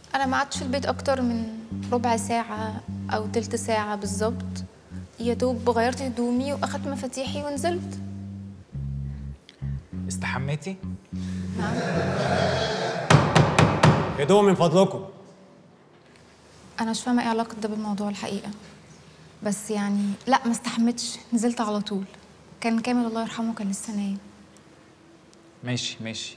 انا ما قعدتش في البيت اكتر من ربع ساعه او تلت ساعه بالظبط يا دوب غيرت هدومي واخدت مفاتيحي ونزلت استحميتي نعم هدوء من فضلكم انا مش فاهمه ايه علاقه ده بالموضوع الحقيقه بس يعني لا ما استحمتش نزلت على طول كان كامل الله يرحمه كان لسه نايم ماشي ماشي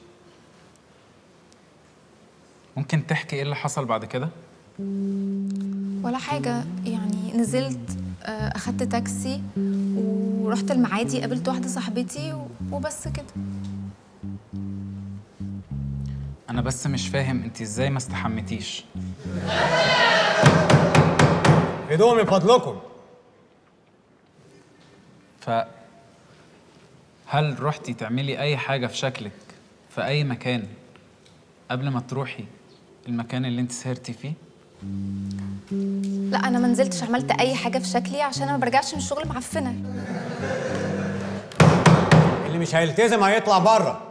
ممكن تحكي ايه اللي حصل بعد كده ولا حاجه يعني نزلت آه، اخدت تاكسي ورحت المعادي قابلت واحده صاحبتي و- وبس كده انا بس مش فاهم انت ازاي ما استحميتيش هدوء من فضلكم ف هل رحتي تعملي اي حاجه في شكلك في اي مكان قبل ما تروحي المكان اللي انت سهرتي فيه لا انا ما نزلتش عملت اي حاجه في شكلي عشان انا ما برجعش من الشغل معفنه اللي مش هيلتزم هيطلع بره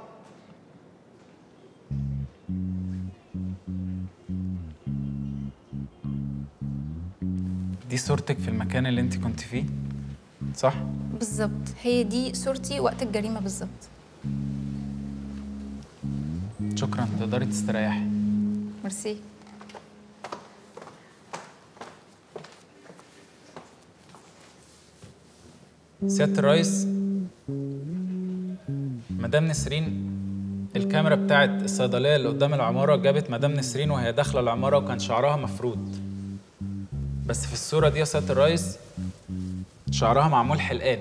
دي صورتك في المكان اللي انت كنت فيه صح بالظبط هي دي صورتي وقت الجريمه بالظبط شكرا تقدري تستريحي ميرسي سيادة الرئيس مدام نسرين الكاميرا بتاعت الصيدلية اللي قدام العمارة جابت مدام نسرين وهي داخلة العمارة وكان شعرها مفرود بس في الصورة دي يا سيادة الرئيس شعرها معمول حلقان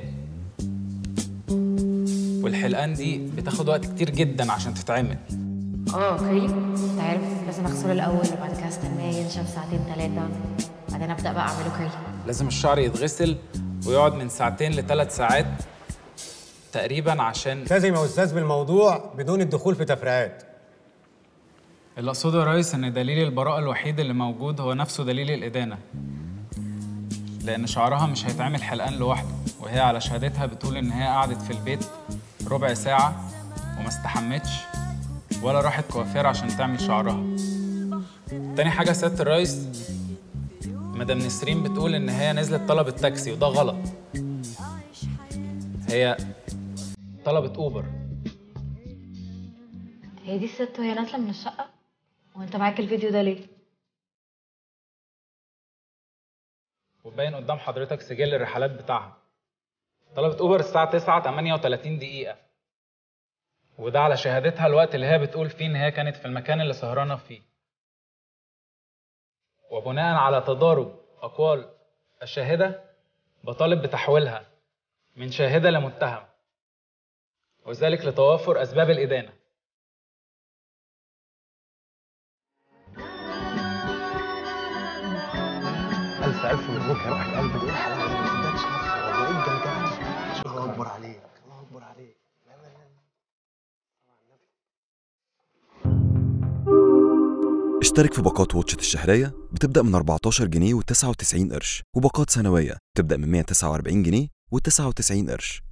والحلقان دي بتاخد وقت كتير جدا عشان تتعمل اه كريلي انت عارف لازم اغسله الاول وبعد كده استناه ينشف ساعتين ثلاثه بعدين ابدا بقى اعمله كريلي لازم الشعر يتغسل ويقعد من ساعتين لثلاث ساعات تقريبا عشان التزم يا استاذ بالموضوع بدون الدخول في تفريعات اللي اقصده يا ريس ان دليل البراءة الوحيد اللي موجود هو نفسه دليل الإدانة لأن شعرها مش هيتعمل حلقان لوحده وهي على شهادتها بتقول إن هي قعدت في البيت ربع ساعة وما استحمتش ولا راحت كوافير عشان تعمل شعرها تاني حاجة سيادة الرئيس مدام نسرين بتقول إن هي نزلت طلبت تاكسي وده غلط هي طلبت أوبر هي دي الست وهي نازله من الشقه وانت معاك الفيديو ده ليه وباين قدام حضرتك سجل الرحلات بتاعها طلبت اوبر الساعة 9 38 دقيقة وده على شهادتها الوقت اللي هي بتقول فيه ان هي كانت في المكان اللي سهرانة فيه وبناء على تضارب اقوال الشاهدة بطالب بتحويلها من شاهدة لمتهم وذلك لتوافر اسباب الادانة ألف ألف مبروك يا روح القلب دي إيه الحلاوة دي ما ادكش نفسه والله إيه الجلجلة دي الله أكبر عليك الله أكبر عليك لا لا لا اشترك في باقات واتشت الشهرية بتبدأ من 14 جنيه و99 قرش وباقات سنوية بتبدأ من 149 جنيه و99 قرش